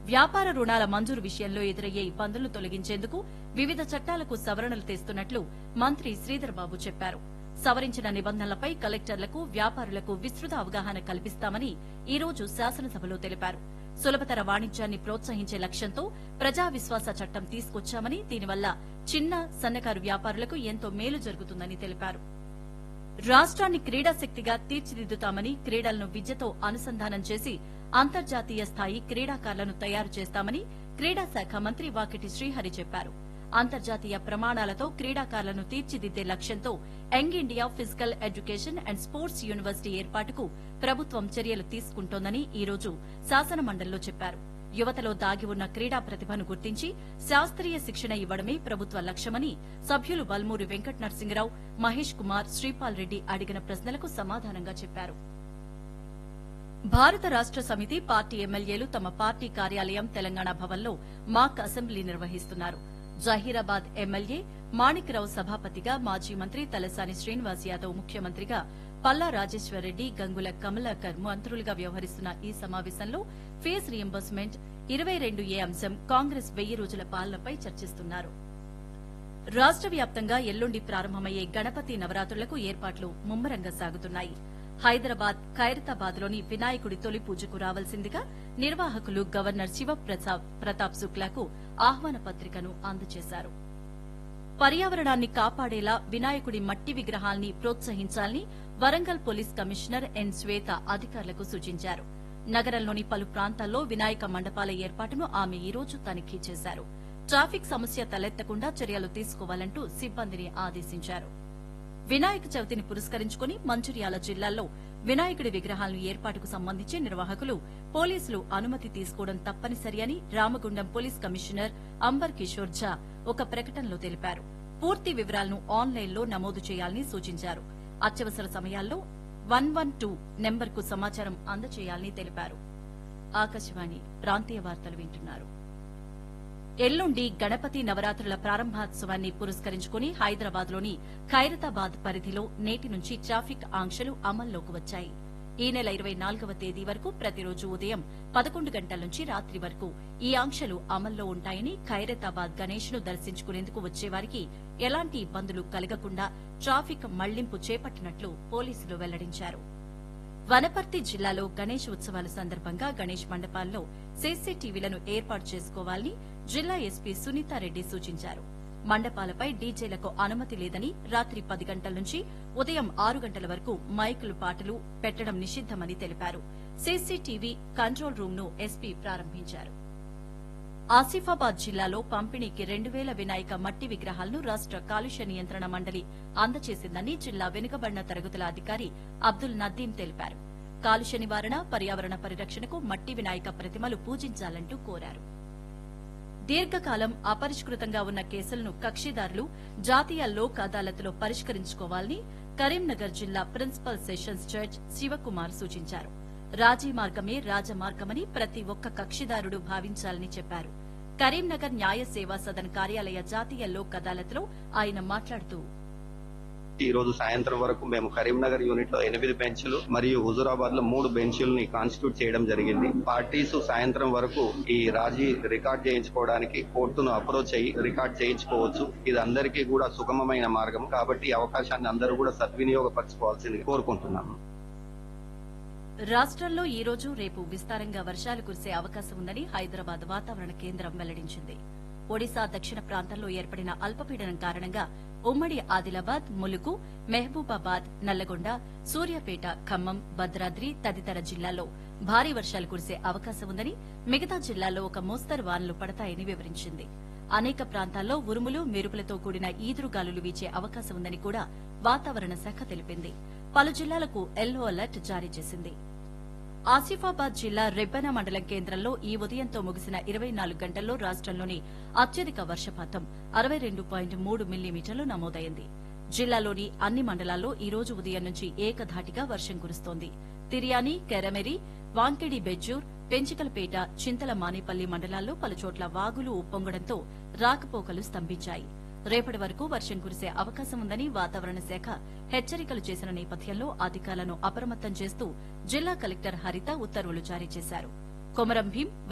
వ్యాపార రుణాల మంజూరు విషయంలో ఎదురయ్యే ఇబ్బందులను తొలగించేందుకు వివిధ చట్టాలకు సవరణలు తెస్తున్నట్లు మంత్రి శ్రీధర్ బాబు చెప్పారు సవరించిన నిబంధనలపై కలెక్టర్లకు వ్యాపారులకు విస్తృత అవగాహన కల్పిస్తామని ఈ రోజు శాసనసభలో తెలిపారు సులభతర వాణిజ్యాన్ని ప్రోత్సహించే లక్ష్యంతో ప్రజా విశ్వాస చట్టం తీసుకొచ్చామని దీనివల్ల చిన్న సన్నకారు వ్యాపారులకు ఎంతో మేలు జరుగుతుందని తెలిపారు రాష్ట్రాన్ని క్రీడాశక్తిగా తీర్చిదిద్దుతామని క్రీడలను విద్యతో అనుసంధానం చేసి అంతర్జాతీయ స్థాయి క్రీడాకారులను తయారు చేస్తామని క్రీడా శాఖ మంత్రి వాకిటి శ్రీహరి చెప్పారు అంతర్జాతీయ ప్రమాణాలతో క్రీడాకారులను తీర్చిదిద్దే లక్ష్యంతో young India physical education and sports university ఏర్పాటుకు ప్రభుత్వం చర్యలు తీసుకుంటోందని ఈ రోజు శాసనమండలిలో చెప్పారు యువతలో దాగి ఉన్న క్రీడా ప్రతిభను గుర్తించి శాస్త్రీయ శిక్షణ ఇవ్వడమే ప్రభుత్వ లక్ష్యమని సభ్యులు వల్మూరి వెంకట నరసింహరావు మహేష్ కుమార్ శ్రీపాల్ రెడ్డి అడిగిన ప్రశ్నలకు సమాధానంగా చెప్పారు భారత రాష్ట సమితి పార్టీ ఎమ్మెల్యేలు తమ పార్టీ కార్యాలయం తెలంగాణ భవన్లో మాక్ అసెంబ్లీ నిర్వహిస్తున్నారు జహీరాబాద్ ఎమ్మెల్యే మాణిక్రావు సభాపతిగా మాజీ మంత్రి తలసాని శ్రీనివాస్ యాదవ్ ముఖ్యమంత్రిగా పల్లా రాజేశ్వరరెడ్డి గంగుల కమలాకర్ మంత్రులుగా వ్యవహరిస్తున్న ఈ సమావేశంలో ఫీజు రియంబర్స్మెంట్ ఇరవై రెండు ఏ అంశం కాంగ్రెస్ వెయ్యి రోజుల పాలనపై చర్చిస్తున్నారు రాష్ట వ్యాప్తంగా ఎల్లుండి ప్రారంభమయ్యే గణపతి నవరాత్రులకు ఏర్పాట్లు ముమ్మరంగా సాగుతున్నాయి హైదరాబాద్ ఖైరతాబాద్ లోని వినాయకుడి తొలి పూజకు రావాల్సిందిగా నిర్వాహకులు గవర్నర్ శివప్రసాద్ ప్రతాప్ శుక్లాకు ఆహ్వాన పత్రికను అందజేశారు పర్యావరణాన్ని కాపాడేలా వినాయకుడి మట్టి విగ్రహాల్ని ప్రోత్సహించాలని Warangal police commissioner N Shweta అధికారులకు సూచించారు నగరంలోని పలు ప్రాంతాల్లో వినాయక మండపాల ఏర్పాటును ఆమె ఈ రోజు తనిఖీ చేశారు ట్రాఫిక్ సమస్య తలెత్తకుండా చర్యలు తీసుకోవాలంటూ సిబ్బందిని ఆదేశించారు వినాయక చవితిని పురస్కరించుకుని మంచిర్యాల జిల్లాలో వినాయకుడి విగ్రహాలను ఏర్పాటుకు సంబంధించి నిర్వాహకులు పోలీసులు అనుమతి తీసుకోవడం తప్పనిసరి అని రామగుండం పోలీస్ కమిషనర్ అంబర్ కిషోర్ ఝా ఒక ప్రకటనలో తెలిపారు పూర్తి వివరాలను ఆన్లైన్లో నమోదు చేయాలని సూచించారు అత్యవసర సమయాల్లో వన్ వన్ టూ నెంబర్కు సమాచారం అందజేయాలని తెలిపారు ఆకాశవాణి ప్రాంతీయ వార్తలు వింటున్నారు ఎల్లుండి గణపతి నవరాత్రుల ప్రారంభోత్సవాన్ని పురస్కరించుకుని హైదరాబాద్ లోని ఖైరతాబాద్ పరిధిలో నేటి నుంచి ట్రాఫిక్ ఆంక్షలు అమల్లోకి వచ్చాయి ఈ నెల ఇరవై నాలుగవ తేదీ వరకు ప్రతిరోజు ఉదయం పదకొండు గంటల నుంచి రాత్రి వరకు ఈ ఆంక్షలు అమల్లో ఉంటాయని ఖైరతాబాద్ గణేష్ ను దర్శించుకునేందుకు వచ్చేవారికి ఎలాంటి ఇబ్బందులు కలగకుండా ట్రాఫిక్ మళ్లింపు చేపట్టినట్లు పోలీసులు వెల్లడించారు వనపర్తి జిల్లాలో గణేష్ ఉత్సవాల సందర్భంగా గణేష్ మండపాల్లో సీసీటీవీలను ఏర్పాటు చేసుకోవాలని జిల్లా ఎస్పీ సునీతారెడ్డి సూచించారు మండపాలపై డీజేలకు అనుమతి లేదని రాత్రి పది గంటల నుంచి ఉదయం ఆరు గంటల వరకు మైకులు పాటలు పెట్టడం నిషిద్దమని తెలిపారు సీసీటీవీ కంట్రోల్ రూమ్ ను ఎస్పీ ప్రారంభించారు ఆసిఫాబాద్ జిల్లాలో పంపిణీకి రెండు వేల వినాయక మట్టి విగ్రహాలను రాష్ట కాలుష్య నియంత్రణ మండలి అందజేసిందని జిల్లా వెనుకబడిన తరగతుల అధికారి అబ్దుల్ నదీం తెలిపారు కాలుష్య నివారణ పర్యావరణ పరిరక్షణకు మట్టి వినాయక ప్రతిమలు పూజించాలంటూ కోరారు దీర్ఘకాలం అపరిష్కృతంగా ఉన్న కేసులను కక్షిదారులు జాతీయ లోక్ అదాలత్లో పరిష్కరించుకోవాలని కరీంనగర్ జిల్లా ప్రిన్సిపల్ సెషన్స్ జడ్జ్ శివకుమార్ సూచించారు రాజీ మార్గమే రాజమార్గమని ప్రతి ఒక్క కక్షిదారుడు భావించాలని చెప్పారు కరీంనగర్ న్యాయ సేవా సదన్ కార్యాలయ జాతీయ లోక్ అదాలత్లో ఆయన మాట్లాడుతూ ఈ రోజు సాయంత్రం వరకు మేము కరీంనగర్ యూనిట్ లో ఎనిమిది బెంచ్లు మరియు హుజూరాబాద్ లో మూడు బెంచ్లని కాన్స్టిట్యూట్ చేయడం జరిగింది పార్టీస్ సాయంత్రం వరకు ఈ రాజీ రికార్డ్ చేయించుకోవడానికి కోర్టును అప్రోచ్ అయ్యి రికార్డ్ చేయించుకోవచ్చు ఇది అందరికీ కూడా సుగమమైన మార్గం కాబట్టి ఈ అవకాశాన్ని అందరూ కూడా సద్వినియోగపరచుకోవాల్సింది కోరుకుంటున్నాను రాష్ట్రంలో ఈ రోజు రేపు విస్తారంగా వర్షాలు కురిసే అవకాశం ఉందని హైదరాబాద్ వాతావరణ కేంద్రం వెల్లడించింది ఒడిశా దక్షిణ ప్రాంతంలో ఏర్పడిన అల్పపీడనం కారణంగా ఉమ్మడి ఆదిలాబాద్ ములుగు మహబూబాబాద్ నల్లగొండ సూర్యాపేట ఖమ్మం భద్రాద్రి తదితర జిల్లాల్లో భారీ వర్షాలు కురిసే అవకాశం ఉందని మిగతా జిల్లాల్లో ఒక మోస్తరు వానలు పడతాయని వివరించింది అనేక ప్రాంతాల్లో ఉరుములు మెరుపులతో కూడిన ఈదురుగాలులు వీచే అవకాశం ఉందని కూడా వాతావరణ శాఖ తెలిపింది పలు జిల్లాలకు ఎల్లో అలర్ట్ జారీ చేసింది ఆసిఫాబాద్ జిల్లా రెబ్బెన మండలం కేంద్రంలో ఈ ఉదయంతో ముగిసిన ఇరవై నాలుగు గంటల్లో రాష్టంలోని అత్యధిక వర్షపాతం అరవై రెండు పాయింట్ మూడు మిల్లీమీటర్లు నమోదైంది జిల్లాలోని అన్ని మండలాల్లో ఈ రోజు ఉదయం నుంచి ఏకధాటిగా వర్షం కురుస్తోంది తిర్యాని కెరమెరి వాంకిడి బెజ్జూర్ పెంచికలపేట చింతల మానేపల్లి మండలాల్లో పలుచోట్ల వాగులు ఉప్పొంగడంతో రాకపోకలు స్తంభించాయి రేపటి వరకు వర్షం కురిసే అవకాశం ఉందని వాతావరణ శాఖ హెచ్చరికలు చేసిన నేపథ్యంలో అధికారులను అప్రమత్తం చేస్తూ జిల్లా కలెక్టర్ హరిత ఉత్తర్వులు జారీ చేశారు కొమరం భీం